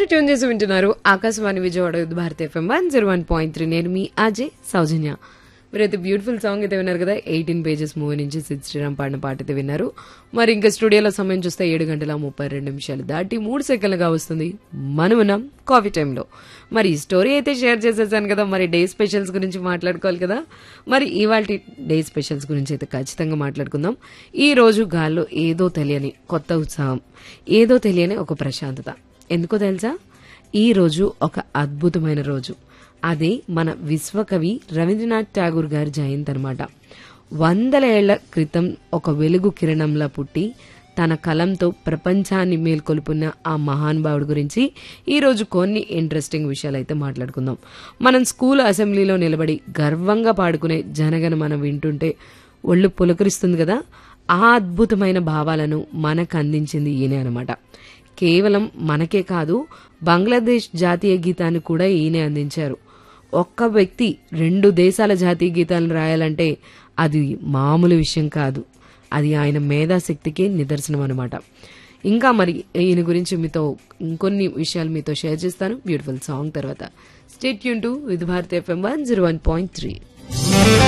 tune చేసి వింటున్నారు Akashvani Vijayawada youth Bharati FM one zero one point three నేను మీ అజయ్ సౌజన్య మీరైతే బ్యూటిఫుల్ సాంగ్ అయితే విన్నారు కదా ఎయిటీన్ పేజెస్ మూవీ నుంచి సిద్ శ్రీరామ్ పాడిన పాట అయితే విన్నారు మరి ఇంకా స్టూడియోలో సమయం చూస్తే ఏడు గంటల ముప్పై రెండు నిమిషాలు దాటి మూడు సెకండ్లుగా వస్తుంది మనమున్నాం కాఫీ టైంలో మరి ఈ స్టోరీ అయితే షేర్ చేసేసాను కదా మరి డే స్పెషల్స్ గురించి మాట్లాడుకోవాలి కదా మరి ఇవాళ డే స్పెషల్స్ గురించి అయితే ఖచ్చితంగా మాట్లాడుకుందాం ఈ రోజు గాల్లో ఏదో తెలియని కొత్త ఉత్సాహం ఏదో తెలియని ఒక ప్రశాంతత ఎందుకో తెలుసా ఈ రోజు ఒక అద్భుతమైన రోజు అది మన విశ్వకవి రవీంద్రనాథ్ ఠాగూర్ గారి జయంతి అనమాట వందల ఏళ్ల క్రితం ఒక వెలుగు కిరణంలా పుట్టి తన కలంతో ప్రపంచాన్ని మేల్కొల్పున్న ఆ మహానుభావుడి గురించి ఈరోజు కొన్ని ఇంట్రెస్టింగ్ విషయాలు అయితే మాట్లాడుకుందాం మనం స్కూల్ అసెంబ్లీలో నిలబడి గర్వంగా పాడుకునే జనగణ మనం వింటుంటే ఒళ్ళు పులకరిస్తుంది కదా ఆ అద్భుతమైన భావాలను మనకు అందించింది ఈయనే అనమాట కేవలం మనకే కాదు బంగ్లాదేశ్ జాతీయ గీతాన్ని కూడా ఈయనే అందించారు ఒక్క వ్యక్తి రెండు దేశాల జాతీయ గీతాలను రాయాలంటే అది మామూలు విషయం కాదు అది ఆయన మేధాశక్తికి నిదర్శనం అనమాట ఇంకా మరి ఈయన గురించి మీతో ఇంకొన్ని విషయాలు మీతో షేర్ చేస్తాను బ్యూటిఫుల్ సాంగ్ తర్వాత స్టేట్ యూన్ to with Bharati FM one zero one point three